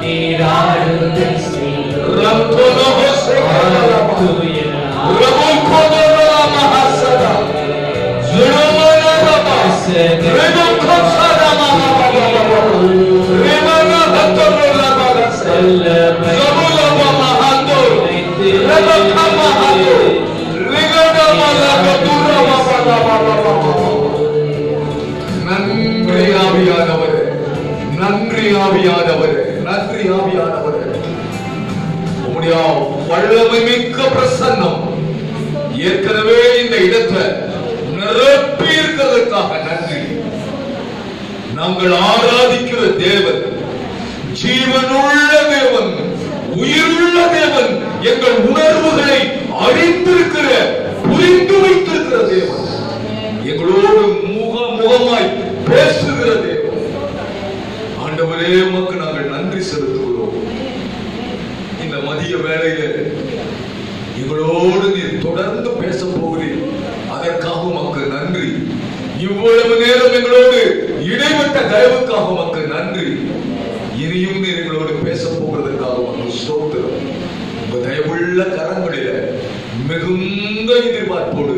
நீராடுதல் செய்யும் ரத்தோலோக சேகரலமா. ரபுல்கோதரலா மகாசதா. ஜுனமனரபா. ரெபுக்கோசரமமமமமம. ரெமனஹத்தரலபகச. ஜபுலப மகாந்தோ. ரெபக்க மகாந்தோ. ரிகடமலகதுரமபலமமமமம. நன்றி ஆவியானவரே நன்றி ஆவியானவரே நன்றி ஆவியானவரே உம்முடைய வல்லமை மிக்க பிரசன்னம் ஏற்கனவே இந்த இடத்தை நிரப்பி இருக்கிறதுக்காக நன்றி நாங்கள் ஆராதிக்கிற தேவன் ஜீவனுள்ள தேவன் உயிருள்ள தேவன் எங்கள் உணர்வுகளை அறிந்திருக்கிற புரிந்து வைத்திருக்கிற தேவன் எங்களோடு முக முகமாய் பேசுகிற தேவன் ஆண்டவரே உமக்கு நாங்கள் நன்றி செலுத்துகிறோம் இந்த மதிய வேளையில எங்களோடு நீர் தொடர்ந்து பேச போகிறீர் அதற்காக உமக்கு நன்றி இவ்வளவு நேரம் எங்களோடு இடைப்பட்ட தயவுக்காக உமக்கு நன்றி இனியும் நீர் எங்களோடு பேச போகிறதுக்காக உமக்கு ஸ்தோத்திரம் உங்க தயவுள்ள கரங்களில மிகுந்த எதிர்பார்ப்போடு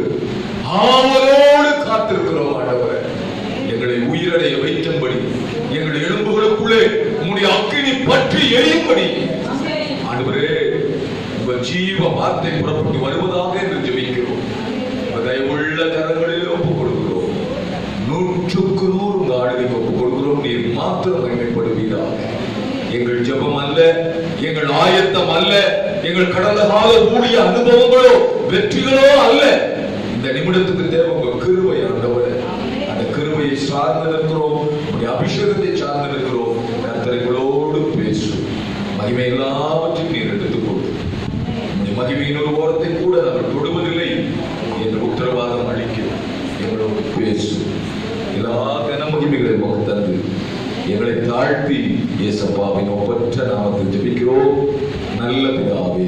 ஆவலோடு காத்திருக்கிறோம் ஆண்டவரே எங்களை உயிரடைய வைக்கும்படி எங்கள் எலும்புகளுக்குள்ளே உம்முடைய அக்கினி பற்றி எரியும்படி ஆண்டவரே உங்க ஜீவ வார்த்தை புறப்பட்டு வருவதாக என்று ஜெபிக்கிறோம் உங்க தயவுள்ள கரங்களில் ஒப்புக் கொடுக்கிறோம் நூற்றுக்கு நூறு உங்க ஆளுகைக்கு ஒப்புக் கொடுக்கிறோம் நீர் மாத்திரம் மகிமைப்படுவீராக எங்கள் ஜெபம் அல்ல எங்கள் ஆயத்தம் அல்ல எங்கள் கடந்த கால ஊழிய அனுபவங்களோ வெற்றிகளோ அல்ல இந்த நிமிடத்துக்கு தேவை உங்க கிருபை ஆண்டவரே அந்த கிருபையை சார்ந்து இருக்கிறோம் உடைய அபிஷேகத்தை சார்ந்து இருக்கிறோம் கர்த்தர்களோடு பேசும் மகிமை எல்லாவற்றையும் நீர் எடுத்துக் கொண்டு உடைய மகிமையின் ஒரு ஓரத்தை கூட நாங்கள் தொடுவதில்லை என்று உத்தரவாதம் அளிக்கிறோம் எங்களோடு பேசும் எல்லா கன மகிமைகளை உமக்கு தந்து எங்களை தாழ்த்தி இயேசப்பாவின் ஒப்பற்ற நாமத்தில் ஜெபிக்கிறோம் நல்ல பிதாவே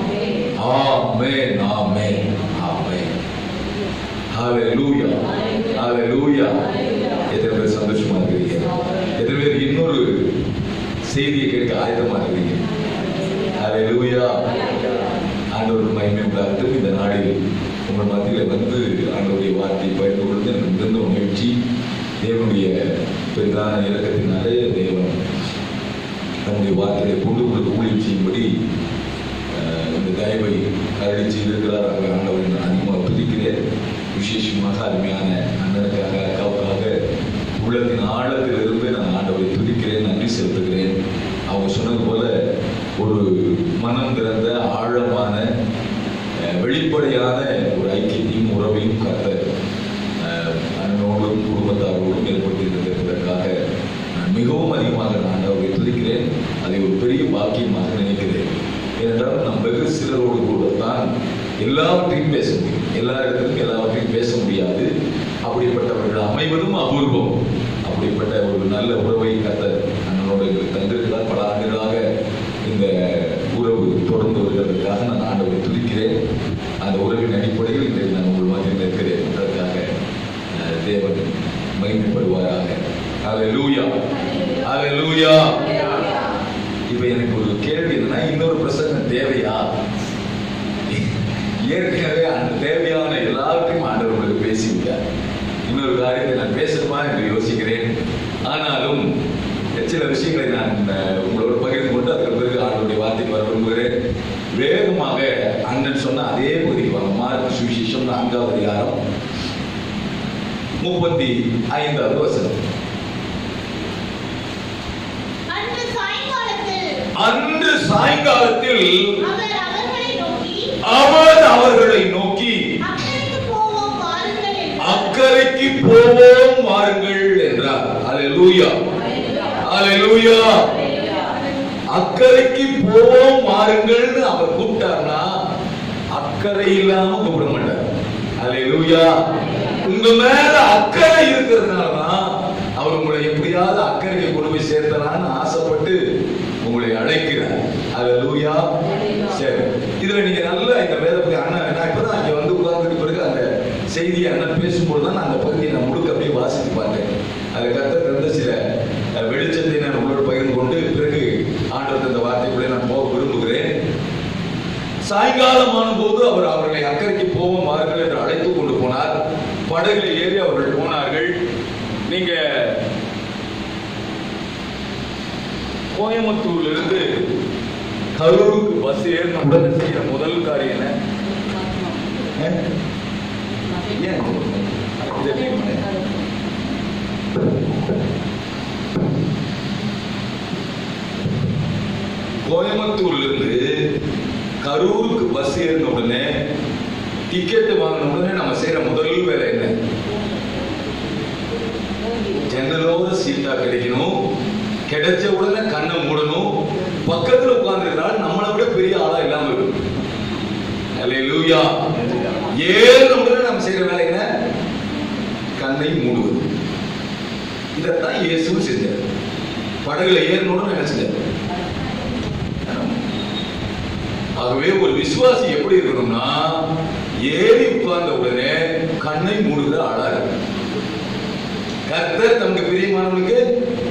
ஆமென் ஆமென் ஆமென் ஹalleluya ஹalleluya எத்தனை பேர் சந்தோஷமா இருக்கிறீங்க எத்தனை பேர் இன்னொரு செய்தியை கேட்க ஆயத்தமா இருக்கிறீங்க ஹalleluya ஆண்டவர் மகிமை உண்டாகட்டும் இந்த நாளில் உங்கள் மத்தியில் வந்து ஆண்டவருடைய வார்த்தையை பகிர்ந்து கொள்வது எனக்கு மிகுந்த மகிழ்ச்சி தேவனுடைய பெரிதான இறக்கத்தினாலே தேவன் தன்னுடைய வார்த்தையை கொண்டு உங்களுக்கு ஊழியம் செய்யும்படி அஹ், இந்த தயவை அருளி செய்திருக்கிறார் அவர் ஆண்டவரை நான் அதிகமாக துதிக்கிறேன் விசேஷமாக அருமையான அண்ணனுக்காக அக்காவுக்காக உள்ளத்தின் ஆழத்திலிருந்து நான் ஆண்டவரை துதிக்கிறேன் நன்றி செலுத்துகிறேன் அவங்க சொன்னது போல ஒரு மனம் திறந்த ஆழமான அஹ், வெளிப்படையான ஒரு ஐக்கியத்தையும் உறவையும் கத்த அண்ணனோடும் குடும்பத்தாரோடும் ஏற்படுத்தியிருந்ததற்காக நான் மிகவும் அதிகமாக நான் ஆண்டவரை துதிக்கிறேன் அதை ஒரு பெரிய பாக்கியமாக நினைக்கிறேன் ஏனென்றால் நம் வெகு சிலரோடு கூட தான் எல்லாவற்றையும் பேச முடியும் எல்லா இடத்திலும் எல்லாவற்றையும் பேச முடியாது அப்படிப்பட்டவர்கள் அமைவதும் அபூர்வம் அப்படிப்பட்ட ஒரு நல்ல உறவை கத்த அண்ணனோடு எங்களுக்கு தந்திருக்கிறார் பல ஆண்டுகளாக இந்த உறவு தொடர்ந்து வருகிறதுக்காக நான் ஆண்டவரை துதிக்கிறேன் அந்த உறவின் அடிப்படையில் இன்றைக்கு நான் உங்கள் மத்தியில் இருக்கிறேன் அதற்காக அஹ், தேவன் மகிமைப்படுவாராக ஹalleluya ஹalleluya இப்போ எனக்கு ஒரு கேள்வி என்னன்னா இன்னொரு பிரசங்கம் தேவையா ஏற்கனவே அந்த தேவையான எல்லாவற்றையும் ஆண்டவர் உங்களுக்கு பேசிவிட்டார் இன்னொரு காரியத்தை நான் பேசணுமா என்று யோசிக்கிறேன் ஆனாலும் சில விஷயங்களை நான் அஹ், உங்களோட பகிர்ந்து கொண்டு அதற்கு பிறகு ஆண்டவருடைய வார்த்தைக்கு வர விரும்புகிறேன் வேகமாக அண்ணன் சொன்ன அதே பகுதிக்கு வாங்க மார்க் சுவிசேஷம் நான்காவது அதிகாரம் முப்பத்தி ஐந்தாவது வசனம் அன்று சாயங்காலத்தில் அன்று சாயங்காலத்தில் அவர் அவர்களை நோக்கி அவர் அவர்களை நோக்கி அக்கறைக்கு போவோம் வாருங்கள் என்றார். அக்கறைக்கு போவோம் வாருங்கள் என்றார் அல்லேலூயா அல்லேலூயா அக்கறைக்கு போவோம் வாருங்கள்னு அவர் கூப்பிட்டார்னா அக்கறை இல்லாம கூப்பிட மாட்டார் அல்லேலூயா உங்க மேல அக்கறை இருக்கிறதுனால தான் அவர் உங்களை எப்படியாவது அக்கறைக்கு கொண்டு போய் சேர்த்தலான்னு ஆசைப்பட்டு உங்களை அழைக்கிறார் அல்லேலூயா சரி இதுல நீங்க நல்ல இந்த வேதத்தை அண்ணன் நான் இப்பதான் இங்க வந்து உட்கார்ந்துட்டு பிறகு அந்த செய்தியை அண்ணன் பேசும்போது தான் நான் அந்த பகுதியை நான் முழுக்க அப்படியே வாசித்து பார்த்தேன் அது கத்த தந்த சில அஹ், வெளிச்சத்தை நான் உங்களோடு பகிர்ந்து கொண்டு பிறகு ஆண்டவர் சாயங்காலமான போது அவர் அவர்களை அக்கறைக்கு போவோம் வாருங்கள் என்று அழைத்து கொண்டு போனார் படகில் ஏறி அவர்கள் போனார்கள் நீங்க கோயம்புத்தூர்ல இருந்து கரூருக்கு பஸ் ஏறின உடனே செய்யற முதல் காரியம் என்ன ஏன்? ஏன்? இதை தெரியுமா? கோயம்புத்தூர்ல இருந்து கரூருக்கு பஸ் ஏறின உடனே டிக்கெட் வாங்கின உடனே நம்ம செய்யற முதல் வேலை என்ன ஜன்னலோட சீட்டா கிடைக்கணும் கிடைச்ச உடனே கண்ணை மூடணும் பக்கத்துல உட்கார்ந்துருக்கிறாள் நம்மளை விட பெரிய ஆளா இல்லாம இருக்கும் அல்லேலூயா ஏறின உடனே நம்ம செய்யற வேலை என்ன கண்ணை மூடுவது இதைத்தான் இயேசு செஞ்சார் படகுல ஏறின உடனே என்ன செஞ்சார் ஆகவே ஒரு விசுவாசி எப்படி இருக்கணும்னா ஏறி உட்கார்ந்த உடனே கண்ணை மூடுகிற ஆளா இருக்கு கர்த்தர் தமக்கு பிரியமானவனுக்கு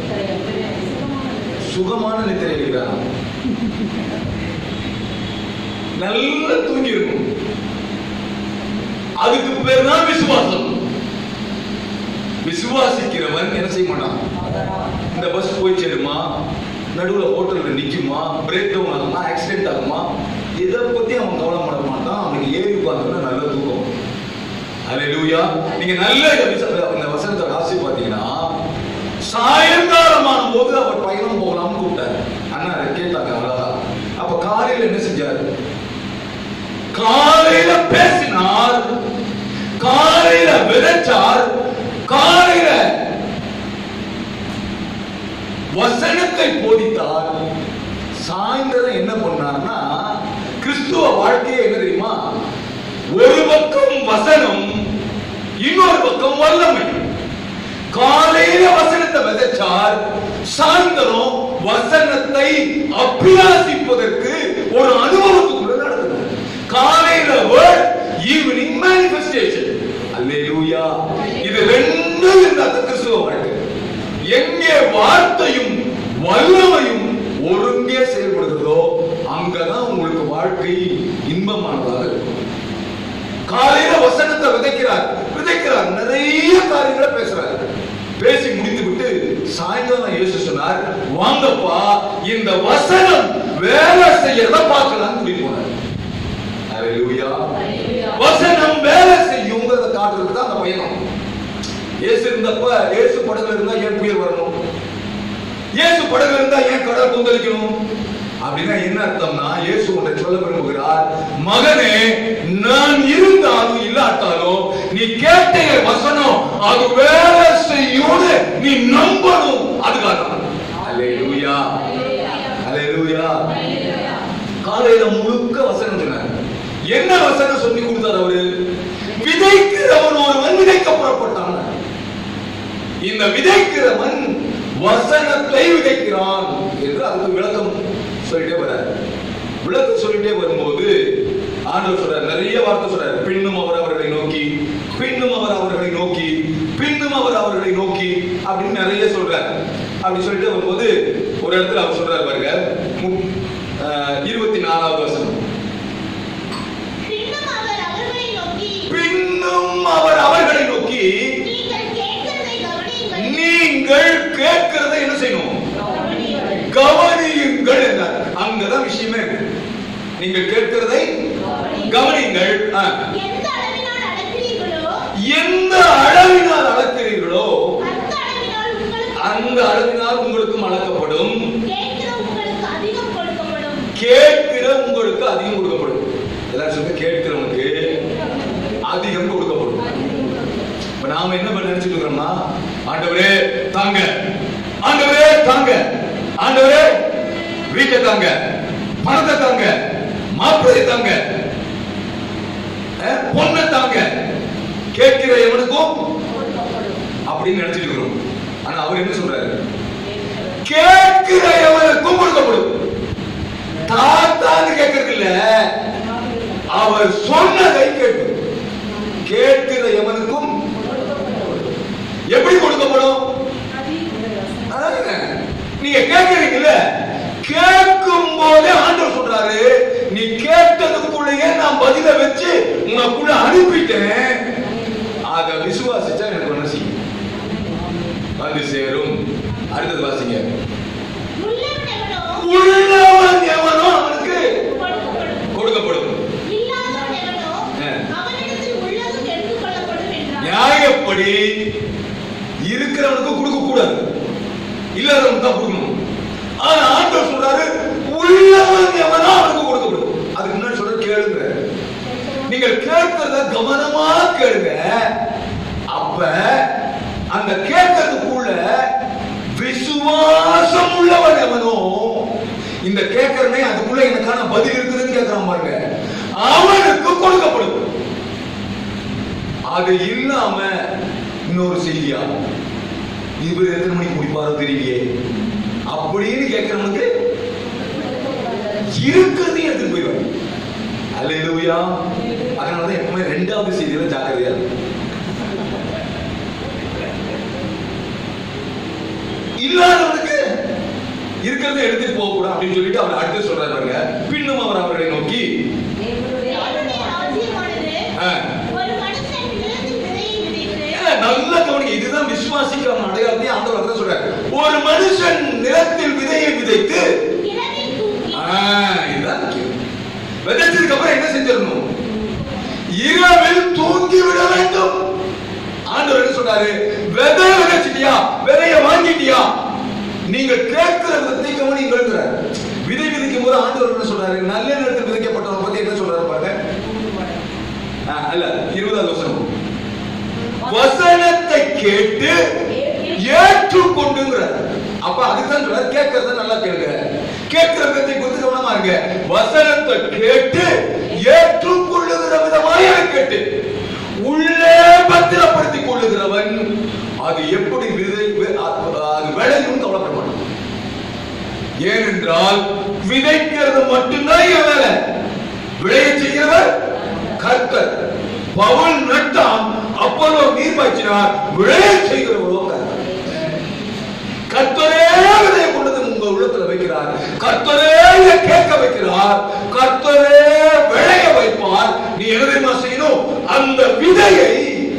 சுகமான நித்திரை இருக்கிறான் நல்லா தூங்கி இருக்கும் அதுக்கு பேர் தான் விசுவாசம் விசுவாசிக்கிறவன் என்ன செய்ய மாட்டான் இந்த பஸ் போய் சேருமா நடுவுல ஹோட்டல்ல நிக்குமா பிரேக் டவுன் ஆகுமா ஆக்சிடென்ட் ஆகுமா இதை பத்தி அவன் கவலைப்பட மாட்டான் அவனுக்கு ஏறி உட்கார்ந்தோம்னா நல்ல தூக்கம் அல்லேலூயா நீங்க நல்ல இந்த விச- இந்த வசனத்தை ராசி பாத்தீங்கன்னா சாயங்காலமான போது அவர் பயணம் போகலாம்னு கூப்பிட்டாரு அண்ணா அதை கேட்டாங்க அவ்வளவுதான் அப்ப காலையில என்ன செஞ்சாரு காலையில பேசினார் காலையில விதைச்சார் காலையில வசனத்தை போதித்தார் சாயந்தரம் என்ன பண்ணார்னா கிறிஸ்துவ வாழ்க்கையே என்ன தெரியுமா ஒரு பக்கம் வசனம் இன்னொரு பக்கம் வல்லமை காலையில வசனத்தை விதைச்சார் சாயந்தரம் வசனத்தை அபியாசிப்பதற்கு ஒரு அனுபவத்துக்குள்ள நடந்தது காலையில வேர்ட் ஈவினிங் மேனிஃபெஸ்டேஷன் அல்லேலூயா இது ரெண்டும் இருந்தா தான் கிறிஸ்துவ வாழ்க்கை எங்கே வார்த்தையும் வல்லமையும் ஒருங்கே செயல்படுகிறதோ அங்கதான் உங்களுக்கு வாழ்க்கை இன்பமானதாக இருக்கும் காலையில வசனத்தை விதைக்கிறார் விதைக்கிறார் நிறைய காரியங்களை பேசுறார் பேசி முடித்து விட்டு சாயங்காலம் இயேசு சொன்னார் வாங்கப்பா இந்த வசனம் வேலை செய்யறத பார்க்கலாம்னு கூட்டிட்டு போனார் அல்லேலூயா வசனம் வேலை செய்யுங்கிறத காட்டுறதுக்கு தான் அந்த பயணம் இயேசு இருந்தப்ப இயேசு படகுல இருந்தா ஏன் புயல் வரணும் இயேசு படகுல இருந்தா ஏன் கடல் கொந்தளிக்கணும் அப்படின்னா என்ன அர்த்தம்னா இயேசு ஒன்றை சொல்ல விரும்புகிறார் மகனே நான் இருந்தாலும் இல்லாட்டாலும் நீ கேட்ட என் வசனம் அது வேலை செய்யும்னு நீ நம்பணும் அதுக்காக அல்லேலூயா அல்லேலூயா காலையில முழுக்க வசனம் சொன்னார் என்ன வசனம் சொல்லி கொடுத்தார் அவரு விதைக்கிறவன் ஒருவன் விதைக்க புறப்பட்டான் இந்த விதைக்கிறவன் வசனத்தை விதைக்கிறான் என்று அதுக்கு விளக்கம் சொல்லிட்டே வர்றார் விளக்கம் சொல்லிட்டே வரும்போது ஆண்டவர் சொல்றார் நிறைய வார்த்தை சொல்றார் பின்னும் அவர் அவர்களை நோக்கி பின்னும் அவர் அவர்களை நோக்கி பின்னும் அவர் அவர்களை நோக்கி அப்படின்னு நிறைய சொல்றார் அப்படி சொல்லிட்டு வரும்போது ஒரு இடத்துல அவர் சொல்றாரு பாருங்க மு- ஆஹ், இருபத்தி நாலாவது வசனம் பின்னும் அவர் அவர்களை நோக்கி பின்னும் அவர் அவர்களை நோக்கி நீங்கள் கேட்கிறதை கவனியுங்கள் நீங்கள் கேட்கிறதை என்ன செய்யணும் கவனியுங்கள். கவனியுங்கள் என்றார் அங்கதான் விஷயமே இருக்கு நீங்கள் கேட்கிறதை கவனியுங்கள் ஆ. எந்த அளவினால் அளக்கிறீர்களோ எந்த அளவினால் அளக்கிறீர்களோ அந்த அளவினால் உங்களுக்கு அந்த அளவினால் உங்களுக்கும் அளக்கப்படும் கேட்கிற உங்களுக்கு அதிகம் கொடுக்கப்படும் கேட்கிற உங்களுக்கு அதிகம் கொடுக்கப்படும் எல்லாரும் சொல்லுங்க கேட்கிறவனுக்கு அதிகம் கொடுக்கப்படும் இப்ப நாம என்ன பண்ண நினைச்சிட்டு இருக்கிறோம்னா ஆண்டவரே தாங்க ஆண்டவரே தாங்க ஆண்டவரே வீட்டை தாங்க பணத்தை தாங்க மாப்பிள்ளை தாங்க அஹ், பொண்ணை தாங்க கேட்கிற எவனுக்கும் அப்படின்னு நினைச்சிட்டு இருக்கிறோம் ஆனா அவர் என்ன சொல்றாரு கேட்கிற எவனுக்கும் கொடுக்கப்படும் தாத்தான்னு கேட்கறது இல்ல அவர் சொன்னதை கேட்கும் கேட்கிற எவனுக்கும் எப்படி கொடுக்கப்படும் அதாங்க. நீங்க கேட்கறீங்கல்ல கேட்கும் போதே ஆண்டவர் சொல்றாரு நீ கேட்டதுக்கு கேட்கறனே அதுக்குள்ள எனக்கான பதில் இருக்குதுன்னு கேட்கறான் பாருங்க அவனுக்கு கொடுக்கப்படும் அது இல்லாம இன்னொரு செய்தியா இவர் எத்தனை மணிக்கு முடிப்பாரோ தெரியலையே அப்படின்னு கேட்கறவனுக்கு இருக்கிறது எடுத்துட்டு போயிடுவாங்க அல்லேலூயா அதனாலதான் எப்பவுமே ரெண்டாவது செய்தியில ஜாக்கிரதையா இருக்கும். இல்லாதவனுக்கு இருக்கிறத எடுத்துட்டு போக கூடாது அப்படின்னு சொல்லிட்டு அவர் அடுத்து சொல்றாரு பாருங்க பின்னும் அவர் அவர்களை நோக்கி தேவனுடைய ராஜ்யமானது ஆ, ஒரு மனுஷன் நிலத்தில் விதையை விதைத்து ஏன் நல்ல கவனிங்க இதுதான் விசுவாசிக்கான அடையாளத்தையும் ஆண்டவர் அதான் சொல்றாரு ஒரு மனுஷன் நிலத்தில் விதையை விதைத்து இரவில் தூங்கி ஆ, இதுதான் முக்கியம். விதைச்சதுக்கு அப்புறம் என்ன செஞ்சிடணும் இரவில் தூங்கி விட வேண்டும் ஆண்டவர் என்ன சொல்றாரு விதை விதைச்சிட்டியா விதைய வாங்கிட்டியா நீங்க கேட்கிற விதத்தை கவனிங்கிறார் விதை விதைக்கும் போது ஆண்டவர் என்ன சொல்றாரு நல்ல நேரத்தில் விதைக்கப்பட்டவனை பத்தி என்ன சொல்றாரு பாருங்க ஆ, அல்ல இருபதாவது வசனம் வசனத்தை கேட்டு ஏற்றுக்கொண்டுங்கிறார் அப்ப அதுக்கு தான் சொல்றாரு கேட்கறத நல்லா கேளுங்க கேட்கிற விதத்தை குறித்து கவனமா இருங்க வசனத்தை கேட்டு ஏற்றுக்கொள்ளுகிற விதமாய் அதை கேட்டு உள்ளே பத்திரப்படுத்திக் கொள்ளுகிறவன் அது எப்படி விதை வி- அது அது விளையும் கவலைப்பட மாட்டான் ஏனென்றால் விதைக்கிறது மட்டும்தான் என் வேலை விளைய செய்கிறவர் கர்த்தர் பவுல் நட்டான் அப்போலோ நீர் பாய்ச்சினார் விளைய செய்கிறவரோ கர்த்தர் கர்த்தரே விதையை கொண்டு வந்து உங்க உள்ளத்துல வைக்கிறார் கர்த்தரே இதை கேட்க வைக்கிறார் கர்த்தரே விளைய வைப்பார் நீ என்ன தெரியுமா செய்யணும் அந்த விதையை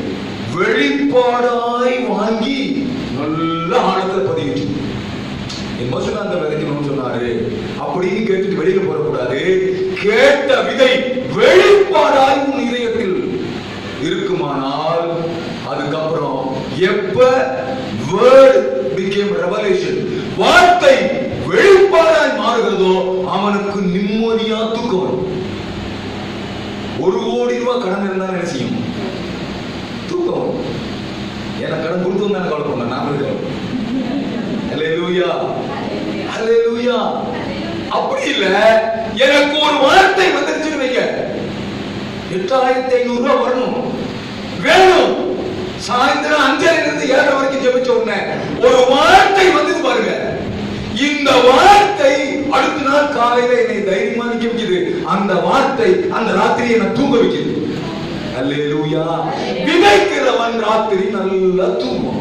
வெளிப்பாடாய் வாங்கி நல்ல ஆழத்துல பதிவிச்சு எமோஷனா அந்த விதைக்கணும்னு சொன்னாரு அப்படின்னு கேட்டுட்டு வெளியில போடக்கூடாது கேட்ட விதை வெளிப்பாடாய் உன் இதயத்தில் இருக்குமானால் அதுக்கப்புறம் எப்ப வேர்ட் became ரெவலேஷன் வார்த்தை வெளிப்பாடாய் மாறுகிறதோ அவனுக்கு நிம்மதியா தூக்கம் வரும் ஒரு கோடி ரூபாய் கடன் இருந்தா என்ன செய்யும் தூக்கம் வரும் எனக்கு கடன் கொடுத்து தானே கவலை பண்ண நாம கவலை அல்லேலூயா அல்லேலூயா அப்படி இல்ல எனக்கு ஒரு வார்த்தை வந்துருச்சுன்னு வைங்க எட்டாயிரத்தி ஐநூறு ரூபாய் வரணும் வேணும் சாயந்தரம் அஞ்சரை இருந்து ஏழரை வரைக்கும் ஜெபிச்ச உடனே ஒரு வார்த்தை வந்தது பாருங்க இந்த வார்த்தை அடுத்த நாள் காலையில என்னை தைரியமா நிக்க வைக்குது அந்த வார்த்தை அந்த ராத்திரியை என்ன தூங்க வைக்குது அல்லேலூயா விதைக்கிறவன் ராத்திரி நல்லா தூங்கும்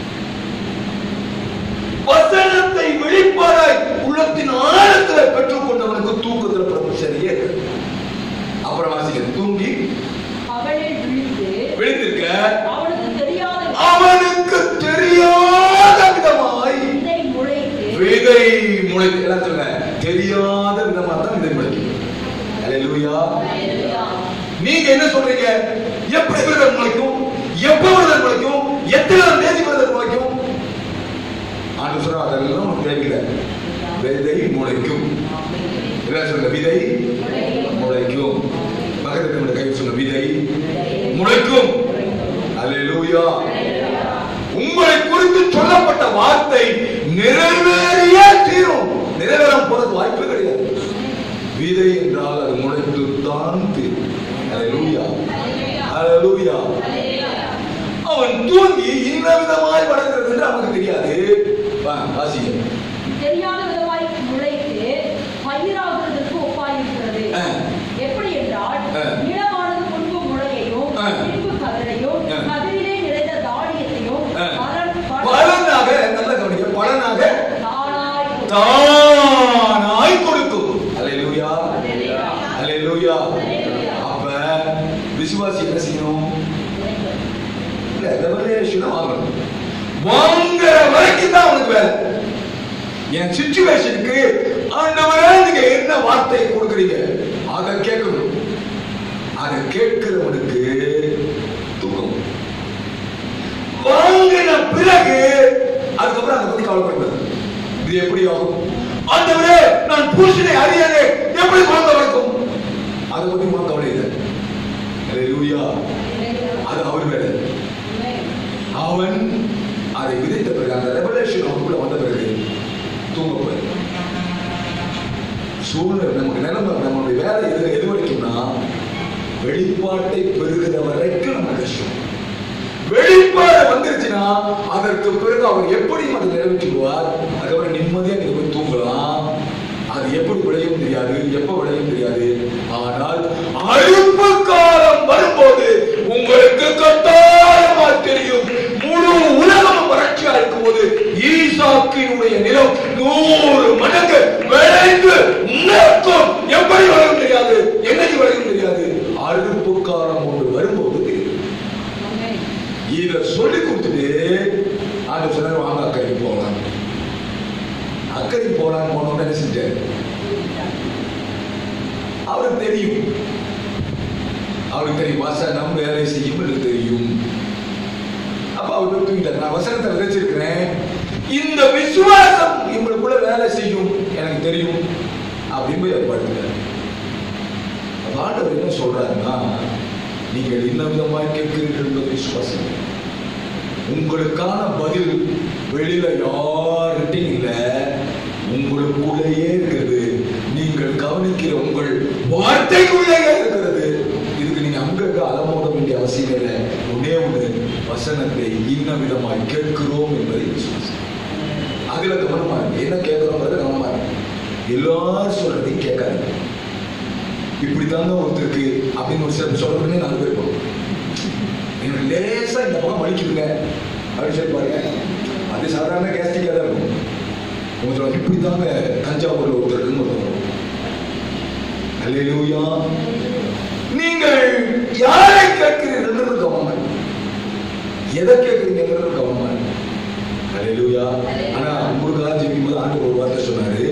வசனத்தை வெளிப்பாடாய் உள்ளத்தின் ஆழத்துல பெற்றுக் கொண்டவனுக்கு தூக்கத்துல பிரச்சனையே இருக்காது. அப்புறம் வாசிக்க தூங்கி அவனில் விழித்து விழித்திருக்க அவனுக்கு தெரியாத அவனுக்கு தெரியாத விதமாய் விதை முளைத்து விதை முளைத்து எல்லாம் சொல்லுங்க தெரியாத விதமா தான் விதை முளைக்கும் அல்லேலூயா நீங்க என்ன சொல்றீங்க எப்படி விரதம் முளைக்கும் எப்ப விரதம் முளைக்கும் எத்தனை தேதி விரதம் முளைக்கும் ஆண்டு சொல்ற அதெல்லாம் உனக்கு தேவையில்லை விதை முளைக்கும் என்ன சொல்லுங்க விதை முளைக்கும் பக்கத்துல நம்ம கை சொல்லுங்க விதை முளைக்கும் அல்லேலூயா உங்களை குறித்து சொல்லப்பட்ட வார்த்தை நிறைவேறியே தீரும் நிறைவேறாம போறது வாய்ப்பே கிடையாது விதை என்றால் அது முளைத்துத்தான் தீரும் அல்லேலூயா அல்லேலூயா அவன் தூங்கி இந்த விதமாய் வளர்கிறது என்று அவனுக்கு தெரியாது வா, வாசிங்க தெரியாத விதமாய் முளைத்து பயிராகிறதுக்கு ஒப்பாயிருக்கிறது ஆ. எப்படி என்றால் ஆ. நிலமானது முன்பு முளையையும் ஆ. பின்பு கதிரையும் ஆ. கதிரிலே நிறைந்த தானியத்தையும் ஆ. பலன் பலன் பலனாக நல்ல கவனிக்க பலனாக தானாய் தானாய் கொடுக்கும் அல்லேலூயா அல்லேலூயா. அல்லேலூயா அல்லேலூயா. அப்ப விசுவாசி என்ன செய்யணும் இல்ல ரெவலேஷனை வாங்கணும் வாங்குற வரைக்கும் தான் அவனுக்கு வேலை என் சிச்சுவேஷனுக்கு ஆண்டவரே நீங்க என்ன வார்த்தையை கொடுக்குறீங்க அதை கேட்கணும் அதை கேட்கிறவனுக்கு தூக்கம் வாங்கின பிறகு அதுக்கப்புறம் அதை பத்தி கவலைப்படுறது இது எப்படி ஆகும் ஆண்டவரே நான் புருஷனை அறியாதே எப்படி குழந்தை வளர்க்கும் அதை பத்தி உனக்கு கவலை இல்லை அல்லேலூயா அது அவர் வேலை அவன் அதை விதைத்த பிறகு அந்த ரெவலேஷன் அவனுக்குள்ள வந்த பிறகு தூங்க போய் சூழ்நிலை நமக்கு நிலைமை நம்மளுடைய வேலை எது எது வரைக்கும்னா வெளிப்பாட்டை பெறுகிற வரைக்கும் நமக்கு கஷ்டம் வெளிப்பாடு வந்துருச்சுன்னா அதற்கு பிறகு அவர் எப்படி அதை நிறைவேற்றுவார் அதுக்கப்புறம் நிம்மதியா நீங்க போய் தூங்கலாம் அது எப்படி விளையும் தெரியாது எப்ப விளையும் தெரியாது ஆனால் அழுப்பு காலம் வரும்போது உங்களுக்கு கட்டாயமா தெரியும் முழு உலகம் வறட்சியா இருக்கும்போது ஈசாக்கினுடைய நிலம் நூறு மடங்கு விளைந்து நிற்கும் எப்படி விளையும் தெரியாது என்னைக்கு விளையும் தெரியாது அழுப்பு காலம் ஒன்று வரும்போது தெரியும் இத சொல்லி கொடுத்துட்டு ஆண்டு சொன்னார் வாங்க அக்கறைக்கு போகலாம் அக்கறைக்கு போகலான்னு போனோம் என்ன செஞ்சாரு அவருக்கு தெரியும் அவருக்கு தெரியும் வசனம் வேலை செய்யும் என்று தெரியும் அப்ப அவர் போய் தூங்கிட்டார் நான் வசனத்தை விதைச்சிருக்கிறேன் இந்த விசுவாசம் இவங்களுக்குள்ள வேலை செய்யும் எனக்கு தெரியும் அப்படின்னு போய் அவர் படுத்துட்டார் அப்ப ஆண்டவர் என்ன சொல்றாருன்னா நீங்கள் இன்ன விதமாய் கேட்கிறீர்கள் என்பது விசுவாசம் உங்களுக்கான பதில் வெளியில யார்கிட்டையும் இல்ல உங்களுக்குள்ளேயே இருக்கிறது நீங்கள் கவனிக்கிற உங்கள் வார்த்தைக்குள்ளேயே இருக்கிறது இதுக்கு நீங்க அங்கங்க அலமோத வேண்டிய அவசியம் இல்லை ஒன்னே ஒண்ணு வசனத்தை இன்ன விதமாய் கேட்கிறோம் என்பதை விசுவாசம் அதுல கவனமா இருக்கு என்ன கேட்கிறோங்கிறது கவனமா இருக்கு எல்லாரும் சொல்றதையும் கேட்காதீங்க இப்படித்தாங்க ஒருத்தருக்கு அப்படின்னு ஒரு சில சொல்றதுனே நாலு பேர் போகும் எனக்கு லேசா இந்த பக்கம் வலிக்குதுங்க அப்படின்னு சொல்லி பாருங்க அது சாதாரண கேஸ்டிக்காக தான் இருக்கும் உங்க சொல்லுவாங்க இப்படி தாங்க தஞ்சாவூர்ல ஒருத்தருக்குன்னு ஒருத்தர் அல்லேலூயா நீங்கள் யாரை கேட்கிறீர்கள் கவனம் எதை கேட்கிறீங்கிறது கவனம் அல்லேலூயா ஆனா உங்களுக்காக ஜெபிக்கும் போது ஆண்டு ஒரு வார்த்தை சொன்னாரு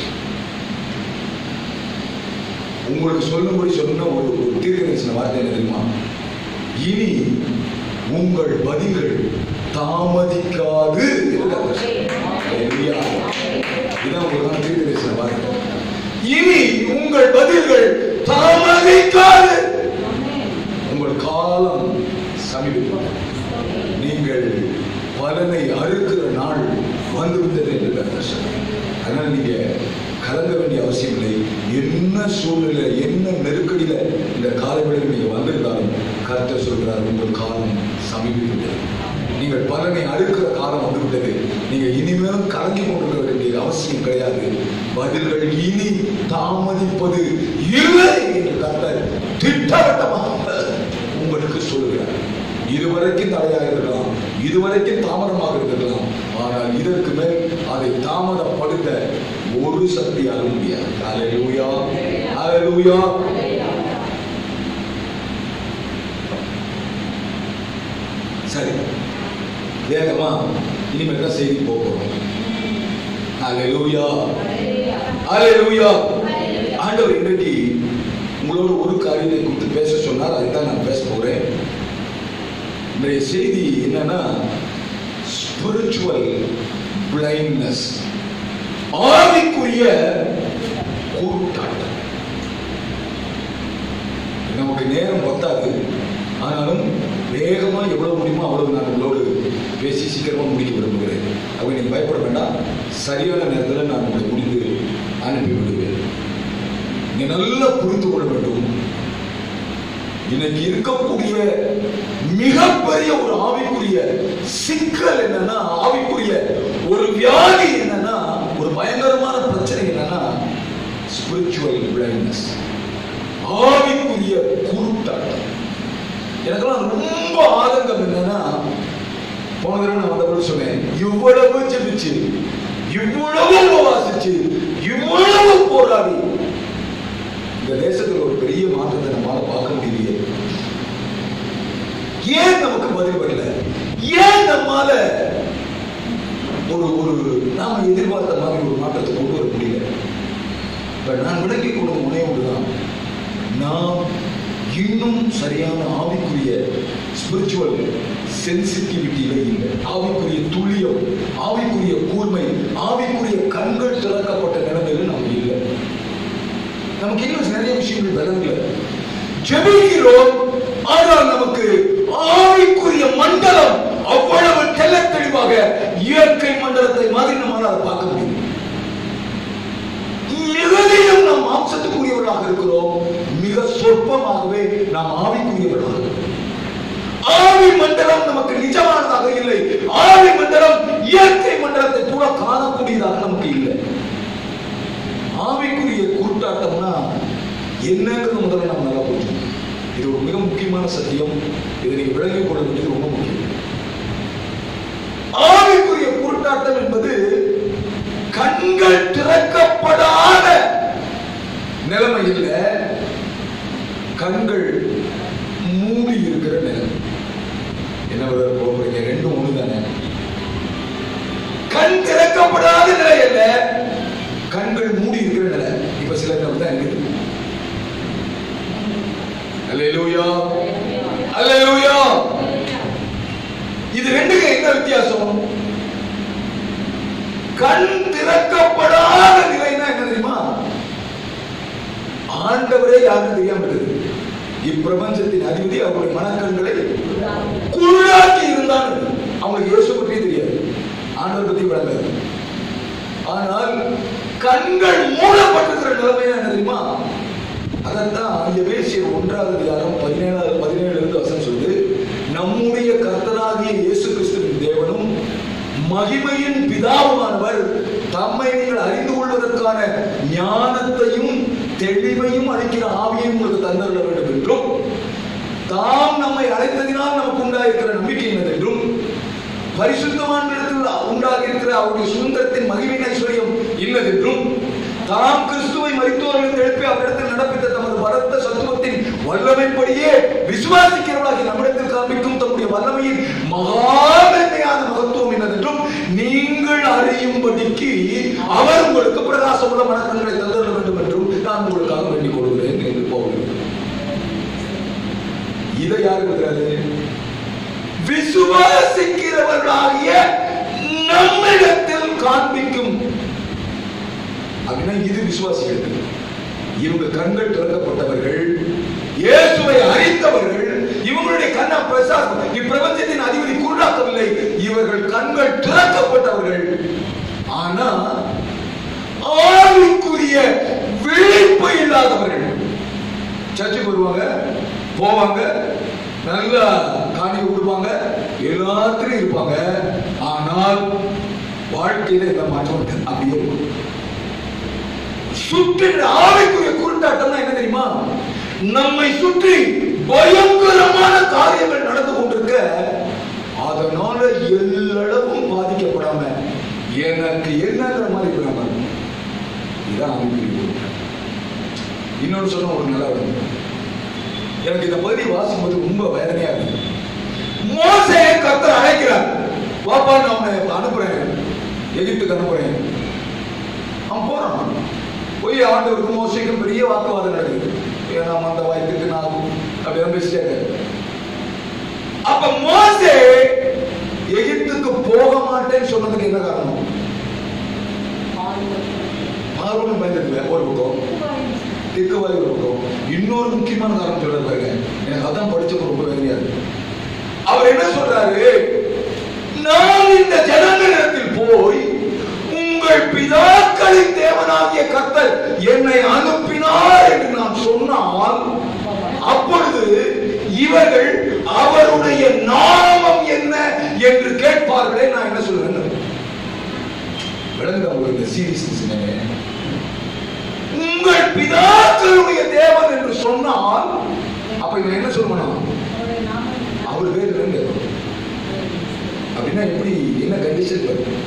உங்களுக்கு சொல்லும்படி சொன்ன ஒரு ஒரு தீர்க்கதரிசன வார்த்தை என்ன தெரியுமா இனி உங்கள் பதில்கள் தாமதிக்காது Hallelujah. இதான் உங்களுக்கான தீர்க்கதரிசன வார்த்தை இனி உங்கள் பதில்கள் தாமதிக்காது உங்கள் காலம் சமீபம் நீங்கள் பலனை அறுக்கிற நாள் வந்துவிட்டது என்று கர்த்தர் சொன்னார். அதனால நீங்க கலங்க வேண்டிய அவசியம் இல்லை என்ன சூழ்நிலை என்ன நெருக்கடியில இந்த காலவெளியில் நீங்க வந்திருந்தாலும் கர்த்தர் சொல்கிறார் உங்கள் காலம் சமீபித்துவிட்டது நீங்கள் பலனை அறுக்கிற காலம் வந்துவிட்டது நீங்க இனிமேலும் கலங்கி கொண்டிருக்க வேண்டிய அவசியம் கிடையாது பதில்கள் இனி தாமதிப்பது இல்லை என்று கர்த்தர் திட்டவட்டமாக உங்களுக்கு சொல்லுகிறார் இதுவரைக்கும் தடையாக இருக்கலாம் இதுவரைக்கும் தாமதமாக இருக்கலாம் ஆனால் இதற்கு மேல் அதை தாமதப்படுத்த ஒரு சக்தியாலும் முடியாது அல்லேலூயா அல்லேலூயா சரி வேகமா இனிமேல் தான் செய்தி போக போறோம் அல்லேலூயா அல்லேலூயா ஆண்டவர் இன்றைக்கு உங்களோட ஒரு காரியத்தை குறித்து பேச சொன்னார் அதுதான் நான் பேச போறேன் இன்றைய செய்தி என்னன்னா ஸ்பிரிச்சுவல் பிளைண்ட்னஸ் ஆவிக்குரிய கூட்டாட்டம் நமக்கு நேரம் பத்தாது ஆனாலும் வேகமா எவ்வளவு முடியுமோ அவ்வளவு நான் உங்களோடு பேசி சீக்கிரமா முடிக்க விரும்புகிறேன் அவங்க நீங்க பயப்பட வேண்டாம் சரியான நேரத்தில் நான் உங்களை முடிந்து அனுப்பி விடுவேன் நீங்க நல்லா புரிந்து கொள்ள வேண்டும் இன்னைக்கு இருக்கக்கூடிய மிகப்பெரிய ஒரு ஆவிக்குரிய சிக்கல் என்னன்னா ஆவிக்குரிய ஒரு வியாதி என்னன்னா ஒரு பயங்கரமான பிரச்சனை என்னன்னா ஸ்பிரிச்சுவல் பிளைண்ட்னஸ் ஆவிக்குரிய குருட்டாட்டம் எனக்கெல்லாம் ரொம்ப ஆதங்கம் என்னன்னா போன தடவை நான் வந்தபோது சொன்னேன் இவ்வளவு ஜெபிச்சு இவ்வளவு உபவாசிச்சு இவ்வளவு போராடி இந்த தேசத்துல ஒரு பெரிய மாற்றத்தை நம்மளால பார்க்க முடியலையே ஏன் நமக்கு பதில் வரல ஏன் நம்மால ஒரு ஒரு நாம எதிர்பார்த்த மாதிரி ஒரு மாற்றத்தை கொண்டு வர முடியல இப்ப நான் விளக்கி கொள்ளும் ஒரே ஒன்றுதான் நாம் இன்னும் சரியான ஆவிக்குரிய ஸ்பிரிச்சுவல் சென்சிட்டிவிட்டியில இல்லை ஆவிக்குரிய துல்லியம் ஆவிக்குரிய கூர்மை ஆவிக்குரிய கண்கள் திறக்கப்பட்ட நிலைமையில நாம் இல்லை நமக்கு இன்னும் நிறைய விஷயங்கள் விளங்கல ஜெபிக்கிறோம் ஆனால் நமக்கு ஆவிக்குரிய மண்டலம் அவ்வளவு தெள்ள தெளிவாக இயற்கை மண்டலத்தை மாதிரி நம்மால அதை பார்க்க முடியும் இருதயம் ஆவிக்குரியவர்களாக இருக்கிறோம் மிக சொற்பமாகவே நாம் ஆவிக்குரியவர்களாக இருக்கிறோம் ஆவி மண்டலம் நமக்கு நிஜமானதாக இல்லை ஆவி மண்டலம் இயற்கை மண்டலத்தை கூட காணக்கூடியதாக நமக்கு இல்லை ஆவிக்குரிய கூட்டாட்டம்னா என்னங்கிறது முதல்ல நம்ம நல்லா புரிஞ்சுக்கணும் இது ஒரு மிக முக்கியமான சத்தியம் இதை நீங்க விளங்கிக் கொள்ள வேண்டியது ரொம்ப முக்கியம் ஆவிக்குரிய கூட்டாட்டம் என்பது கண்கள் திறக்கப்படாத நிலைமை இல்ல கண்கள் மூடி இருக்கிற நிலைமை என்ன பிரதர் போகிறீங்க ரெண்டும் ஒண்ணு தானே கண் திறக்கப்படாத நிலை அல்ல கண்கள் மூடி இருக்கிற நிலை இப்ப சிலர் அப்படிதான் இருக்குது அல்லேலூயா அல்லேலூயா இது ரெண்டுக்கு என்ன வித்தியாசம் கண் திறக்கப்படாத நிலைனா என்ன தெரியுமா ஆண்டவரே யாருன்னு தெரியாம இருக்குது இப்பிரபஞ்சத்தின் அதிபதி அவருடைய மனக்கண்களை குருடாக்கி இருந்தான் அவங்களுக்கு இயேசு பற்றியே தெரியாது ஆண்டவர் பத்தி விளங்காது ஆனால் கண்கள் மூடப்பட்டிருக்கிற நிலைமை என்ன தெரியுமா அதைத்தான் எபேசியர் ஒன்றாவது அதிகாரம் பதினேழாவது பதினேழுல இருந்து வசனம் சொல்லுது நம்முடைய கர்த்தராகிய இயேசு கிறிஸ்துவின் தேவனும் மகிமையின் பிதாவுமானவர் தம்மை நீங்கள் அறிந்து கொள்வதற்கான ஞானத்தையும் தெளிவையும் அளிக்கிற ஆவியையும் உங்களுக்கு தந்தருள வேண்டும் என்றும் தாம் நம்மை அழைத்ததினால் நமக்கு உண்டாயிருக்கிற நம்பிக்கை என்னதென்றும் பரிசுத்தமானிடத்தில் உண்டாகி இருக்கிற அவருடைய சுதந்திரத்தின் மகிமையின் ஐஸ்வர்யம் இன்னதென்றும் தாம் கிறிஸ்துவை மரித்தோரிலிருந்து எழுப்பி அவரிடத்தில் நடப்பித்த தமது பலத்த சத்துவத்தின் வல்லமைப்படியே விசுவாசிக்கிறவர்களாகி நம்மிடத்தில் காண்பிக்கும் தம்முடைய வல்லமையின் மகாமென்மையான மகத்துவம் என்னதென்றும் நீங்கள் அறியும்படிக்கு அவர் உங்களுக்கு பிரகாசம் உள்ள மனக்கண்களை தந்துள்ள வேண்டும் என்றும் நான் உங்களுக்காக வேண்டிக் கொள்கிறேன் என்று போகிறேன் இதை யார் கொடுக்கிறாரு விசுவாசிக்கிறவர்களாகிய நம்மிடத்தில் காண்பிக்கும் அப்படின்னா இது விசுவாசிகளுக்கு இவங்க கண்கள் திறக்கப்பட்டவர்கள் இயேசுவை அறிந்தவர்கள் இவங்களுடைய கண்ணா பிரசாதம் இப்பிரபஞ்சத்தின் அதிபதி குருடாக்கவில்லை இவர்கள் கண்கள் திறக்கப்பட்டவர்கள் ஆனா ஆவிக்குரிய விழிப்பு இல்லாதவர்கள் சர்ச்சுக்கு வருவாங்க போவாங்க நல்லா காணி விடுவாங்க எல்லாத்துலயும் இருப்பாங்க ஆனால் வாழ்க்கையில எந்த மாற்றம் இருக்காது. அப்படியே இருக்கும் சுற்றி ஆவிக்குரிய குருட்டாட்டம்னா என்ன தெரியுமா நம்மை சுற்றி பயங்கரமான காரியங்கள் நடந்து கொண்டிருக்க அதனால எல்லளவும் பாதிக்கப்படாம எனக்கு என்னங்கிற மாதிரி இருக்கிறாங்க இதுதான் ஆவிக்குரிய குருட்டாட்டம் இன்னொன்னு சொன்னா ஒரு நல்லா வரும் எனக்கு இந்த பகுதி வாசிக்கும்போது ரொம்ப வேதனையா இருக்கு மோசே கர்த்தர் அழைக்கிறார் பாப்பா நான் உன்னை அனுப்புறேன் எகிப்துக்கு அனுப்புறேன் அவன் போறான் போய் ஆண்டவருக்கு மோசைக்கும் பெரிய வாக்குவாதம் நடக்குது ஏன்னா அந்த வயதுக்கு நான் அப்படியே பேசிட்டே இருக்காரு. அப்ப மோசே எகிப்துக்கு போக மாட்டேன்னு சொன்னதுக்கு என்ன காரணம் பார்வனும் பயந்துருக்கல ஒரு பக்கம் திக்குவாரி ஒரு பக்கம் இன்னொரு முக்கியமான காரணம் சொல்றாரு பாருங்க எனக்கு அதான் படிச்சது ரொம்ப வேதனையா இருக்கு அவர் என்ன சொல்றாரு நான் இந்த ஜனங்களிடத்தில் போய் உங்கள் பிதாக்களின் தேவனாகிய கர்த்தர் என்னை அனுப்பினார் என்று நான் சொன்னால் அப்பொழுது இவர்கள் அவருடைய நாமம் என்ன என்று கேட்பார்களே நான் என்ன சொல்றேன் விளங்குதா உங்களுக்கு இந்த சீரியஸ்னஸ் என்னங்க உங்கள் பிதாக்களுடைய தேவன் என்று சொன்னால் அப்ப இவன் என்ன சொல்லணும் அவர் பேர் ரெண்டு அப்படின்னா எப்படி என்ன கண்டிஷன் வரும்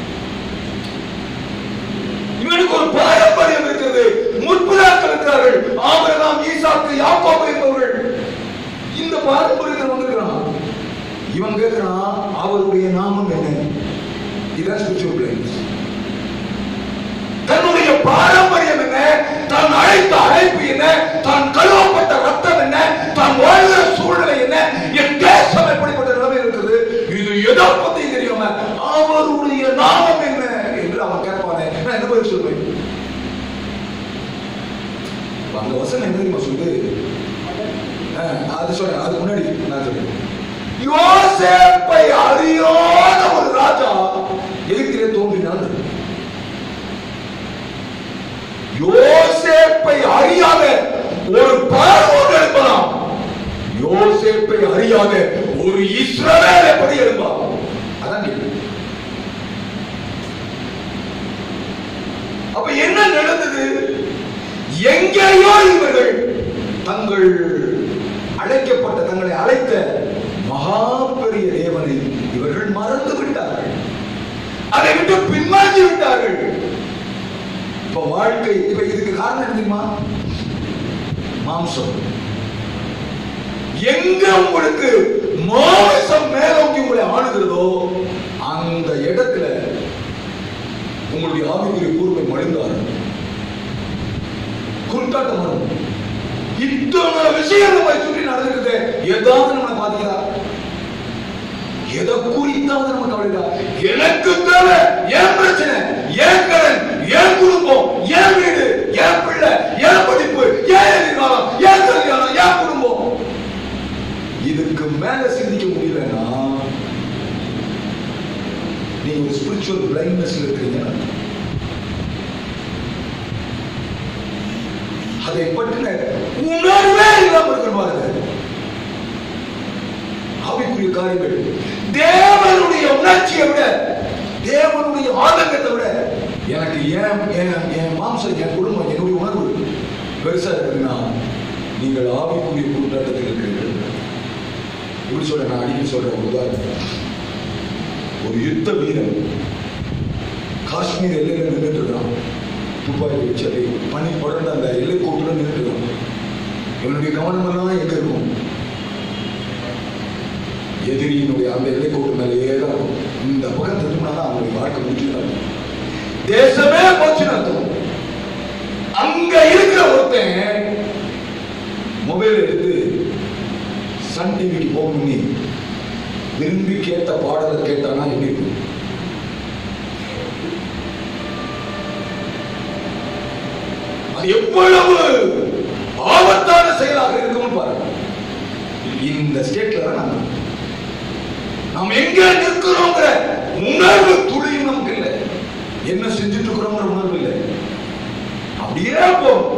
இவனுக்கு ஒரு பாரம்பரியம் இருக்கிறது முற்பிதாக்கள் இருக்கிறார்கள் ஆபிரகாம் ஈசாக்கு யாக்கோபு என்பவர்கள் இந்த பாரம்பரியத்தில் வந்திருக்கிறான் இவன் கேட்கிறான் அவருடைய நாமம் என்ன இதான் ஸ்பிரிச்சுவல் பிளைன்ஸ் தன்னுடைய பாரம்பரியம் என்ன தான் அழைத்த அழைப்பு என்ன தான் கழுவப்பட்ட ரத்தம் என்ன தான் வாழ்கிற சூழ்நிலை என்ன என் தேசம் எப்படிப்பட்ட நிலைமை இருக்குது இது எதை பத்தி தெரியாம அவருடைய நாமம் என்ன என்று அவன் கேட்பானே நான் என்ன பதில் சொல்வேன் அந்த வசனம் என்ன தெரியுமா சொல்லுது அஹ், அது சொல்றேன் அதுக்கு முன்னாடி நான் சொல்றேன் யோசேப்பை அறியாத ஒரு ராஜா எகிப்திலே தோன்றினான் யோசேப்பை அறியாத இல்லாத ஒரு இஸ்ரவேல் எப்படி எழும்பா அதான் கேள்வி அப்ப என்ன நடந்தது எங்கேயோ இவர்கள் தங்கள் அழைக்கப்பட்ட தங்களை அழைத்த மகா பெரிய தேவனை இவர்கள் மறந்து விட்டார்கள் அதை விட்டு பின்வாங்கி விட்டார்கள் இப்ப வாழ்க்கை இப்ப இதுக்கு காரணம் என்ன தெரியுமா மாம்சம் எங்க உங்களுக்கு மாமிசம் மேலோங்கி உங்களை ஆளுகிறதோ அந்த இடத்துல உங்களுடைய ஆவிக்குரிய கூர்மை மழுந்தார் குறுக்காட்டம் வரும் இத்தனை விஷயம் நம்ம சுற்றி நடந்துருக்குது ஏதாவது நம்ம பாத்தீங்களா எதை குறித்தாவது நம்ம கவலைதா எனக்கு தேவை என் பிரச்சனை என் கடன் என் குடும்பம் என் வீடு என் பிள்ளை என் படிப்பு என் எதிர்காலம் என் கல்யாணம் என் குடும்பம் இதுக்கு மேல சிந்திக்க முடியலன்னா நீங்க ஒரு ஸ்பிரிச்சுவல் பிளைண்ட்னஸ்ல இருக்கிறீங்க அதை பற்றின உணர்வே இல்லாம இருக்கிற பாருங்க ஆவிக்குரிய காரியங்கள் தேவனுடைய உணர்ச்சியை விட தேவனுடைய ஆதங்கத்தை விட எனக்கு ஏன் என் என் மாம்சம் என் குடும்பம் என்னுடைய உணர்வு பெருசா இருக்குதுன்னா நீங்கள் ஆவிக்குரிய கூட்டாட்டத்தில் இருக்கிறீர்கள் இப்படி சொல்ற நான் அடிக்கடி சொல்ற ஒரு உதாரணம் ஒரு யுத்த வீரன் காஷ்மீர் எல்லையில நின்றுட்டு இருக்கான் துப்பாக்கி வச்சு அப்படி பனி படர்ந்த அந்த எல்லை கோட்டுல நின்றுட்டு இருக்கான் என்னுடைய கவனம் எல்லாம் எங்க இருக்கும் எதிரியினுடைய அந்த எல்லை கோட்டு மேலேயே தான் இருக்கும் இந்த பக்கம் திரும்பினா தான் அவனுடைய வாழ்க்கை முடிச்சுதான் தேசமே போச்சுன்னு அர்த்தம் அங்க இருக்கிற ஒருத்தன் மொபைல் எடுத்து சன் டிவிக்கு போன் பண்ணி விரும்பி கேட்ட பாடலை கேட்டானா எப்படி இருக்கும் அது எவ்வளவு ஆபத்தான செயலாக இருக்கும்னு பாருங்க இந்த ஸ்டேட்ல தான் நாம நாம் எங்க நிற்கிறோங்கிற உணர்வு துளியும் நமக்கு இல்லை என்ன செஞ்சுட்டு இருக்கிறோங்கிற உணர்வு இல்லை அப்படியே போகும்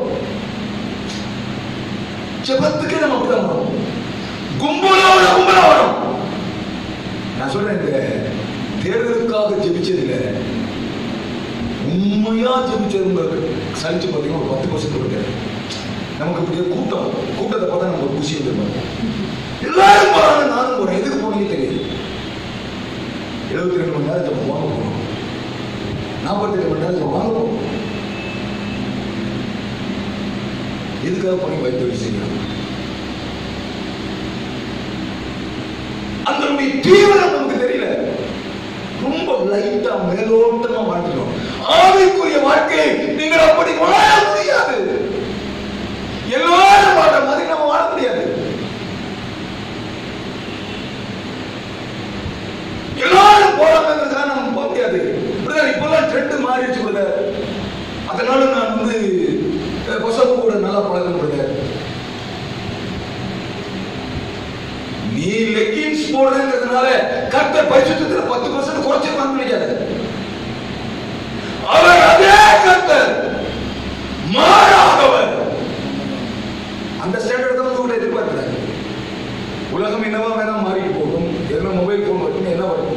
ஜெபத்துக்கே நம்ம அப்படிதான் வரும் கும்பலோட கும்பலா வரும் நான் சொல்றேன் இந்த தேர்தலுக்காக ஜெபிச்சதில்லை உண்மையா ஜெபிச்சது சலிச்சு பார்த்தீங்கன்னா ஒரு பத்து பர்சன்ட் கொடுத்தாரு நமக்கு இப்படியே கூட்டம் கூட்டத்தை பார்த்தா நமக்கு ஒரு குஷி வந்துருப்பாங்க எல்லாரும் போறாங்க நானும் போறேன் எதுக்கு போனீங்க தெரியுது எழுபத்தி ரெண்டு மணி நேரம் ஜெபம் வாங்க போறோம் நாற்பத்தி ரெண்டு மணி நேரம் ஜெபம் வாங்க போறோம் எதுக்காக பண்ணி வைத்து செய்யணும் அதனுடைய தீவிரம் நமக்கு தெரியல ரொம்ப லைட்டா மேலோட்டமா வாழ்ந்துடும் ஆவிக்குரிய வாழ்க்கையை நீங்கள் அப்படி வாழ முடியாது எல்லாரும் வாழ மாதிரி நம்ம வாழ முடியாது எல்லாரும் போறாங்கிறதுக்காக நம்ம போக முடியாது பிரதர் இப்பெல்லாம் ட்ரெண்ட் மாறிடுச்சு பிரதர் அதனால நான் வந்து அஹ், பசங்க கூட நல்லா பழக்கம் பிரதர் நீ லெக்கின்ஸ் போடுறதுனால கர்த்தர் பரிசுத்தத்துல பத்து பர்சன்ட் குறைச்சிருக்கான்னு நினைக்காத அவர் அதே கர்த்தர் மாறாதவர் அந்த ஸ்டாண்டர்ட் தான் உங்கள்கிட்ட எதிர்பார்க்கிறாங்க உலகம் என்னவா வேணா மாறிட்டு போகும் என்ன மொபைல் போன் வரைக்கும் என்ன வரும்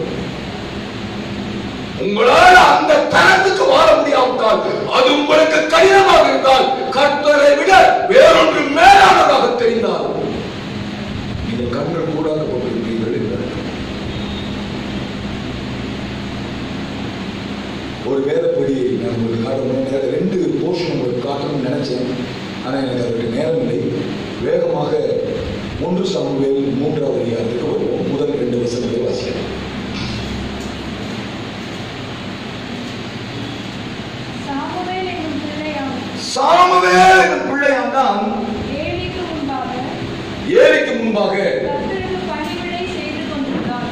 உங்களால் அந்த தரத்துக்கு வாழ முடியாவிட்டால் அது உங்களுக்கு கடினமாக இருந்தால் கர்த்தரை விட வேறொன்று மேலானதாக தெரிந்தால் நீங்கள் கண்கள் கூடாத கொண்டிருக்கிறீர்கள் என்று அர்த்தம். ஒரு வேதப்படி நான் உங்களுக்கு காட்டணும் நேரம் ரெண்டு போர்ஷன் உங்களுக்கு காட்டணும்னு நினைச்சேன் ஆனால் எனக்கு அதற்கு நேரம் இல்லை வேகமாக ஒன்று சமவேல் மூன்றாவது அதிகாரத்துக்கு வருவோம் முதல் ரெண்டு வசனத்தை வாசிக்கிறேன் சாமுவேல் என்னும் பிள்ளையாம் சாமுவேல் என்னும் பிள்ளையாம் தான் ஏலிக்கு முன்பாக ஏரிக்கு முன்பாக கர்த்தருக்கு பணிவிடை செய்து கொண்டிருந்தான்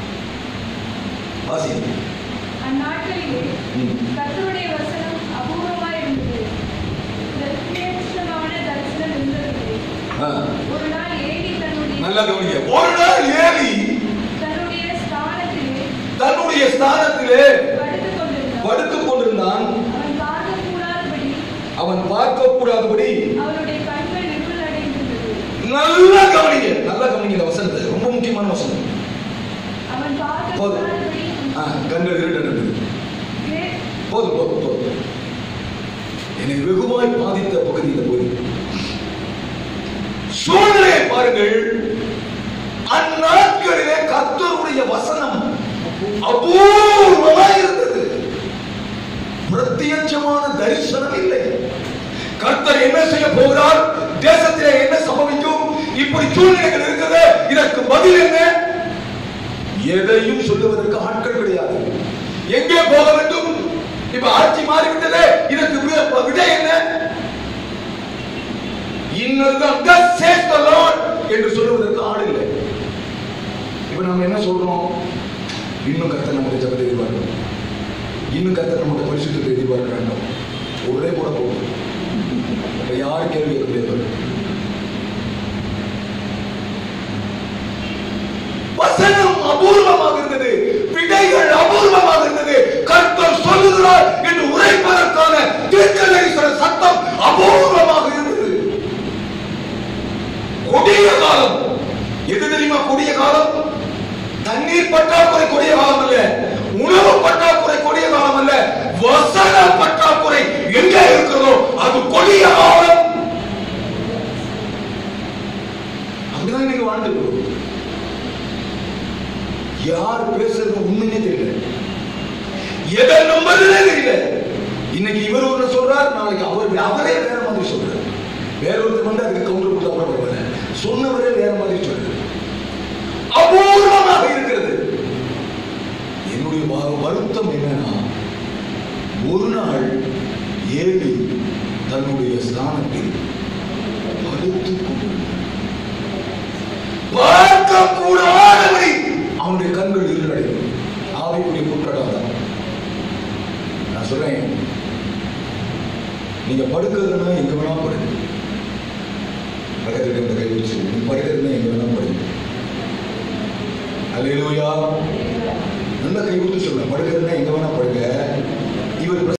வாசி அந்நாட்களிலே ம். கர்த்தருடைய வசனம் அபூர்வமாய் இருந்தது பிரத்யட்சமான தரிசனம் இருந்ததில்லை ஆ, ஒரு நாள் ஏலி தன்னுடைய நல்லா கவனிங்க ஒரு நாள் ஏலி தன்னுடைய ஸ்தானத்திலே தன்னுடைய ஸ்தானத்திலே படுத்துக் கொண்டிருந்தான் படுத்துக் கொண்டிருந்தான் அவன் பார்க்கக்கூடாதபடி அவன் பார்க்க கூடாதபடி அவருடைய கண்கள் இருள் அடைந்திருந்தது நல்லா கவனிங்க நல்லா கவனிங்க இந்த வசனத்தை ரொம்ப முக்கியமான வசனம் அவன் பார்க்க போதும். கூடாதபடி ஆ, கண்கள் இருட்டது கே- போதும் போதும் போதும் என்னை வெகுவாய் பாதித்த பகுதி இந்த போது சூழ்நிலையை பாருங்கள் அந்நாட்களிலே கர்த்தருடைய வசனம் அபூர்வமாய் இருந்தது பிரத்யட்சமான தரிசனம் இல்லை கர்த்தர் என்ன செய்ய போகிறார் தேசத்திலே என்ன சம்பவிக்கும் இப்படி சூழ்நிலைகள் இருக்குது இதற்கு பதில் என்ன எதையும் சொல்லுவதற்கு ஆட்கள் கிடையாது எங்கே போக வேண்டும் இப்ப ஆட்சி மாறிவிட்டது இதற்கு வி- விடை என்ன இன்னொருதான் thus says the Lord என்று சொல்லுவதற்கு ஆள் இல்லை இப்ப நாம என்ன சொல்றோம் இன்னும் கர்த்தர் நம்முடைய ஜபத்தை எதிர்பார்க்கணும் இன்னும் கர்த்தர் நம்முடைய பரிசுத்தத்தை எதிர்பார்க்க வேண்டும் ஒரே கூட போகும் இப்ப யார் கேள்வி கேட்க முடியாது வசனம் அபூர்வமாக இருந்தது விடைகள் அபூர்வமாக இருந்தது கர்த்தர் சொல்லுகிறார் என்று உரைப்பதற்கான தீர்க்கதரிசன சத்தம் அபூர்வமாக இருந்தது கொடிய காலம் எது தெரியுமா கொடிய காலம் தண்ணீர் பற்றாக்குறை கொடிய காலம் அல்ல உணவு பற்றாக்குறை கொடிய காலம் அல்ல வசன பற்றாக்குறை எங்கே இருக்கிறதோ அது கொடிய காலம் அப்படிதான் இன்னைக்கு வாழ்ந்துட்டு இருக்கோம். யார் பேசுறது உண்மையே தெரியல எதை நம்புறதே தெரியல இன்னைக்கு இவர் ஒண்ணு சொல்றார் நாளைக்கு அவர் அவரே வேற மாதிரி சொல்றாரு வேற ஒருத்தர் வந்து அதுக்கு கவுண்டர் கொடுத்தா கூட பரவாயில்ல சொன்னவரே வேற மாதிரி சொல்றாரு அபூர்வமாக இருக்கிறது என்னுடைய வ- வருத்தம் என்னன்னா ஒரு நாள் ஏழி தன்னுடைய ஸ்தானத்தில் படுத்துக் கொண்டிருந்தார் பார்க்க கூடாதபடி அவனுடைய கண்கள் இருளடையும் ஆவிக்குரிய குற்றடாதான் நான் சொல்றேன் நீங்க படுக்கிறதுனா எங்க வேணா படுங்க பக்கத்துல இருந்த கை வச்சு நீங்க படுக்கிறதுனா எங்க வேணா படுங்க அல்லேலூயா நல்ல கை கொடுத்து சொல்லுங்க படுக்கிறதுனா எங்க வேணா படுங்க